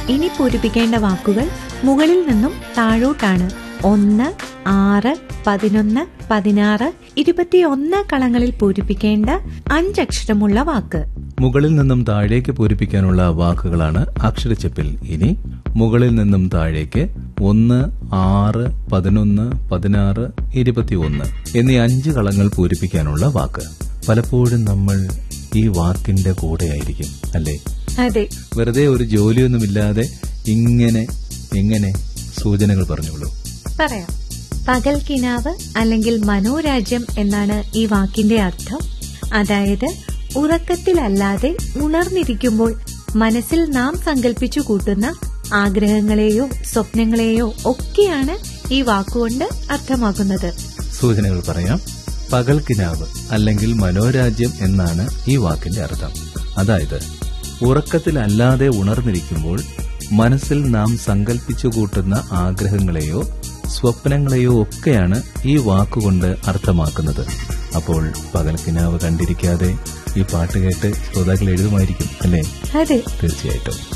ഇനി പൂരിപ്പിക്കേണ്ട വാക്കുകൾ മുകളിൽ നിന്നും താഴോട്ടാണ് ഒന്ന് ആറ് പതിനൊന്ന് പതിനാറ് ഇരുപത്തിയൊന്ന് കളങ്ങളിൽ പൂരിപ്പിക്കേണ്ട അഞ്ചക്ഷരമുള്ള വാക്ക് മുകളിൽ നിന്നും താഴേക്ക് പൂരിപ്പിക്കാനുള്ള വാക്കുകളാണ് അക്ഷരച്ചെപ്പിൽ ഇനി മുകളിൽ നിന്നും താഴേക്ക് ഒന്ന് ആറ് പതിനൊന്ന് പതിനാറ് ഇരുപത്തിയൊന്ന് എന്നീ അഞ്ച് കളങ്ങൾ പൂരിപ്പിക്കാനുള്ള വാക്ക് പലപ്പോഴും നമ്മൾ ഈ വാക്കിന്റെ കൂടെയായിരിക്കും അല്ലേ അതെ വെറുതെ ഒരു ജോലിയൊന്നുമില്ലാതെ ഇങ്ങനെ എങ്ങനെ സൂചനകൾ പറഞ്ഞോളൂ പറയാം പകൽ കിനാവ് അല്ലെങ്കിൽ മനോരാജ്യം എന്നാണ് ഈ വാക്കിന്റെ അർത്ഥം അതായത് ഉറക്കത്തിലല്ലാതെ ഉണർന്നിരിക്കുമ്പോൾ മനസ്സിൽ നാം സങ്കല്പിച്ചു കൂട്ടുന്ന ആഗ്രഹങ്ങളെയോ സ്വപ്നങ്ങളെയോ ഒക്കെയാണ് ഈ വാക്കുകൊണ്ട് അർത്ഥമാക്കുന്നത് സൂചനകൾ പറയാം പകൽ കിനാവ് അല്ലെങ്കിൽ മനോരാജ്യം എന്നാണ് ഈ വാക്കിന്റെ അർത്ഥം അതായത് ഉറക്കത്തിലല്ലാതെ ഉണർന്നിരിക്കുമ്പോൾ മനസ്സിൽ നാം സങ്കല്പിച്ചു കൂട്ടുന്ന ആഗ്രഹങ്ങളെയോ സ്വപ്നങ്ങളെയോ ഒക്കെയാണ് ഈ വാക്കുകൊണ്ട് അർത്ഥമാക്കുന്നത് അപ്പോൾ പകൽ കിനാവ് കണ്ടിരിക്കാതെ ഈ പാട്ട് കേട്ട് ശ്രോതാക്കൾ എഴുതുമായിരിക്കും അല്ലേ അതെ തീർച്ചയായിട്ടും